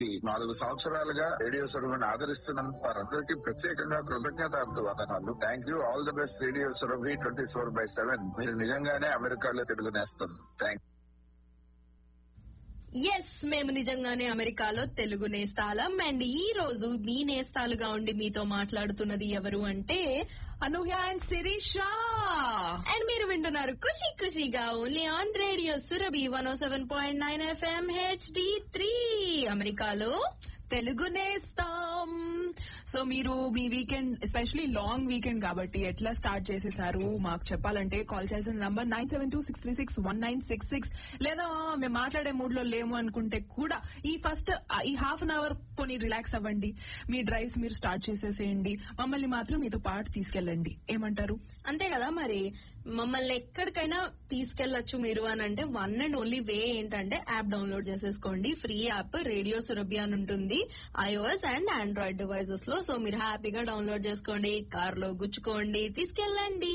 నాలుగు సంవత్సరాలుగా రేడియో సురభిని ఆదరిస్తున్నందుకు వారందరికీ ప్రత్యేకంగా కృతజ్ఞత వందనాలు thank you all the best radio Surabhi twenty four by seven మీరు నిజంగానే అమెరికాలో తెలుగునేస్తుంది థ్యాంక్ ఎస్ మేము నిజంగానే అమెరికాలో తెలుగు నేస్తాలం అండ్ ఈ రోజు మీ నేస్తాలుగా ఉండి మీతో మాట్లాడుతున్నది ఎవరు అంటే అనూహ్య అండ్ శిరీష అండ్ మీరు వింటున్నారు ఖుషి ఖుషిగా only on radio Surabhi one O seven point nine FM HD three అమెరికాలో తెలుగు నేస్తాం సో మీరు మీ వీకెండ్ ఎస్పెషలీ లాంగ్ వీకెండ్ కాబట్టి ఎట్లా స్టార్ట్ చేసేసారు మాకు చెప్పాలంటే కాల్ చేసిన number nine seven two six three six one nine six six లేదా మేము మాట్లాడే మూడ్ లో లేము అనుకుంటే కూడా ఈ ఫస్ట్ ఈ హాఫ్ అన్ అవర్ పోనీ రిలాక్స్ అవ్వండి మీ డ్రైవ్స్ మీరు స్టార్ట్ చేసేసేయండి మమ్మల్ని మాత్రం మీతో పాటు తీసుకెళ్ళండి ఏమంటారు అంతే కదా మరి మమ్మల్ని ఎక్కడికైనా తీసుకెళ్లొచ్చు మీరు అని అంటే వన్ అండ్ ఓన్లీ వే ఏంటంటే యాప్ డౌన్లోడ్ చేసేసుకోండి ఫ్రీ యాప్ రేడియో సురభి అని ఉంటుంది ఐఓఎస్ అండ్ ఆండ్రాయిడ్ డివైజెస్ లో సో మీరు హ్యాపీగా డౌన్లోడ్ చేసుకోండి కార్ లో గుచ్చుకోండి తీసుకెళ్ళండి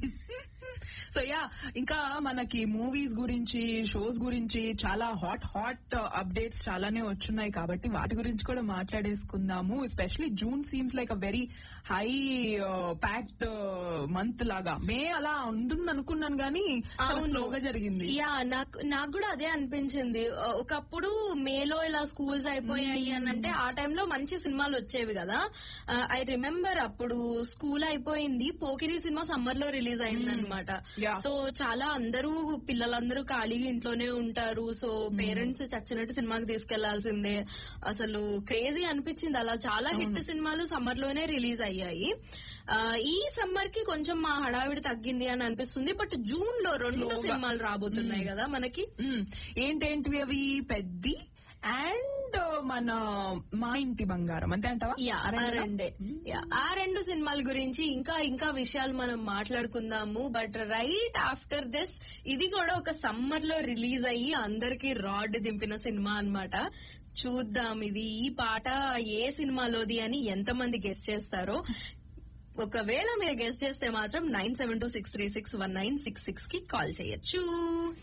సో యా ఇంకా మనకి మూవీస్ గురించి షోస్ గురించి చాలా హాట్ హాట్ అప్డేట్స్ చాలానే వచ్చున్నాయి కాబట్టి వాటి గురించి కూడా మాట్లాడేసుకుందాము especially June seems like a very high packed month లాగా మే అలా ఉంటుంది అనుకున్నాను కానీ చాలా అవును. స్లోగా జరిగింది యా నాకు నాకు కూడా అదే అనిపించింది ఒకప్పుడు మేలో ఇలా స్కూల్స్ అయిపోయాయి అని అంటే ఆ టైంలో మంచి సినిమాలు వచ్చేవి కదా ఐ రిమెంబర్ అప్పుడు స్కూల్ అయిపోయింది పోకిరి సినిమా సమ్మర్ లో రిలీజ్ అయింది అనమాట Yeah. సో చాలా అందరూ పిల్లలందరూ ఖాళీగా ఇంట్లోనే ఉంటారు సో పేరెంట్స్ చచ్చినట్టు సినిమాకి తీసుకెళ్లాల్సిందే అసలు క్రేజీ అనిపించింది అలా చాలా హిట్ సినిమాలు సమ్మర్ లోనే రిలీజ్ అయ్యాయి ఆ, ఈ సమ్మర్ కి కొంచెం మా హడావిడి తగ్గింది అని అనిపిస్తుంది బట్ జూన్ లో రెండు Slow గా. సినిమాలు రాబోతున్నాయి కదా మనకి మ్మ్. ఏంటేంటివి అవి పెద్ది అండ్ మన మా ఇంటి బంగారం అంతే అంటావా యా ఆ ఆ రెండా? రెండే యా ఆ రెండు సినిమాల గురించి ఇంకా ఇంకా విషయాలు మనం మాట్లాడుకుందాము బట్ రైట్ ఆఫ్టర్ దిస్ ఇది కూడా ఒక సమ్మర్ లో రిలీజ్ అయ్యి అందరికి రాడ్ దింపిన సినిమా అన్నమాట చూద్దాం ఇది ఈ పాట ఏ సినిమాలోది అని ఎంతమంది గెస్ట్ చేస్తారో ఒకవేళ మీరు గెస్ట్ చేస్తే మాత్రం nine seven two six three six one nine six six కి కాల్ చేయొచ్చు